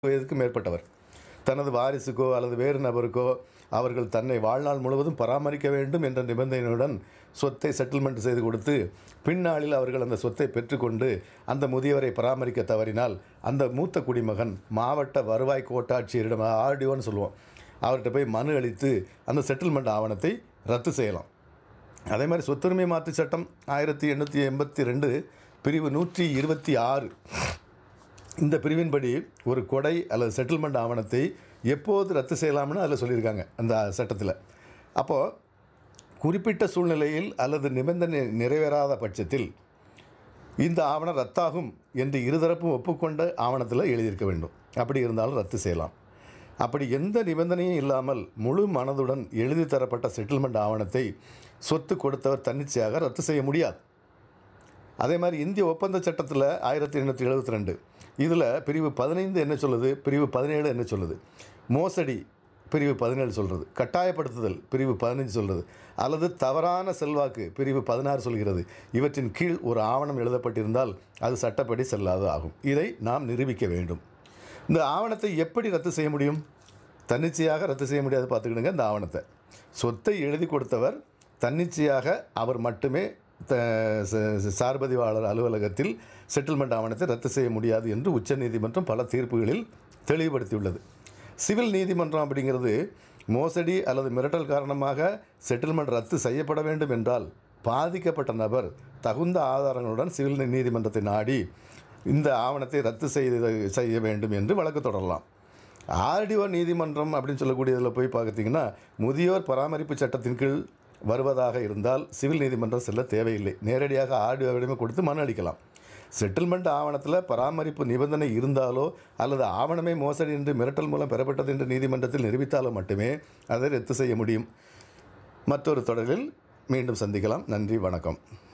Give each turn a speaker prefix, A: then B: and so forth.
A: வயதுக்கு மேற்பட்டவர் தனது வாரிசுக்கோ அல்லது வேறு நபருக்கோ அவர்கள் தன்னை வாழ்நாள் முழுவதும் பராமரிக்க வேண்டும் என்ற நிபந்தனையுடன் சொத்தை செட்டில்மெண்ட் செய்து கொடுத்து பின்னாளில் அவர்கள் அந்த சொத்தை பெற்றுக்கொண்டு அந்த முதியவரை பராமரிக்க தவறினால் அந்த மூத்த குடிமகன் மாவட்ட வருவாய் கோட்டாட்சியரிடம் ஆர்டிஓன்னு சொல்லுவோம் அவர்கிட்ட போய் மனு அளித்து அந்த செட்டில்மெண்ட் ஆவணத்தை ரத்து செய்யலாம் அதே மாதிரி சொத்துரிமை மாற்று சட்டம் ஆயிரத்தி எண்ணூற்றி எண்பத்தி ரெண்டு பிரிவு நூற்றி இருபத்தி ஆறு இந்த பிரிவின்படி ஒரு கொடை அல்லது செட்டில்மெண்ட் ஆவணத்தை எப்போது ரத்து செய்யலாம்னு அதில் சொல்லியிருக்காங்க அந்த சட்டத்தில் அப்போது குறிப்பிட்ட சூழ்நிலையில் அல்லது நிபந்தனை நிறைவேறாத பட்சத்தில் இந்த ஆவணம் ரத்தாகும் என்று இருதரப்பும் ஒப்புக்கொண்ட ஆவணத்தில் எழுதியிருக்க வேண்டும் அப்படி இருந்தாலும் ரத்து செய்யலாம் அப்படி எந்த நிபந்தனையும் இல்லாமல் முழு மனதுடன் எழுதி தரப்பட்ட செட்டில்மெண்ட் ஆவணத்தை சொத்து கொடுத்தவர் தன்னிச்சையாக ரத்து செய்ய முடியாது அதே மாதிரி இந்திய ஒப்பந்த சட்டத்தில் ஆயிரத்தி எண்ணூற்றி எழுபத்தி ரெண்டு இதில் பிரிவு பதினைந்து என்ன சொல்லுது பிரிவு பதினேழு என்ன சொல்லுது மோசடி பிரிவு பதினேழு சொல்கிறது கட்டாயப்படுத்துதல் பிரிவு பதினஞ்சு சொல்கிறது அல்லது தவறான செல்வாக்கு பிரிவு பதினாறு சொல்கிறது இவற்றின் கீழ் ஒரு ஆவணம் எழுதப்பட்டிருந்தால் அது சட்டப்படி செல்லாது ஆகும் இதை நாம் நிரூபிக்க வேண்டும் இந்த ஆவணத்தை எப்படி ரத்து செய்ய முடியும் தன்னிச்சையாக ரத்து செய்ய முடியாது பார்த்துக்கிடுங்க இந்த ஆவணத்தை சொத்தை எழுதி கொடுத்தவர் தன்னிச்சையாக அவர் மட்டுமே த ச- சார்பதிவாளர் அலுவலகத்தில் செட்டில்மெண்ட் ஆவணத்தை ரத்து செய்ய முடியாது என்று உச்சநீதிமன்றம் பல தீர்ப்புகளில் தெளிவுபடுத்தியுள்ளது சிவில் நீதிமன்றம் அப்படிங்கிறது மோசடி அல்லது மிரட்டல் காரணமாக செட்டில்மெண்ட் ரத்து செய்யப்பட வேண்டும் என்றால் பாதிக்கப்பட்ட நபர் தகுந்த ஆதாரங்களுடன் சிவில் நீதிமன்றத்தை நாடி இந்த ஆவணத்தை ரத்து செய்து செய்ய வேண்டும் என்று வழக்கு தொடரலாம் ஆர்டிஓ நீதிமன்றம் அப்படின்னு சொல்லக்கூடியதில் போய் பார்த்தீங்கன்னா முதியோர் பராமரிப்பு சட்டத்தின் கீழ் வருவதாக இருந்தால் சிவில் நீதிமன்றம் செல்ல தேவையில்லை நேரடியாக ஆர்டிஓவிடமே கொடுத்து மனு அளிக்கலாம் செட்டில்மெண்ட் ஆவணத்தில் பராமரிப்பு நிபந்தனை இருந்தாலோ அல்லது ஆவணமே மோசடி என்று மிரட்டல் மூலம் பெறப்பட்டது என்று நீதிமன்றத்தில் நிரூபித்தாலோ மட்டுமே அதை ரத்து செய்ய முடியும் மற்றொரு தொடரில் மீண்டும் சந்திக்கலாம் நன்றி வணக்கம்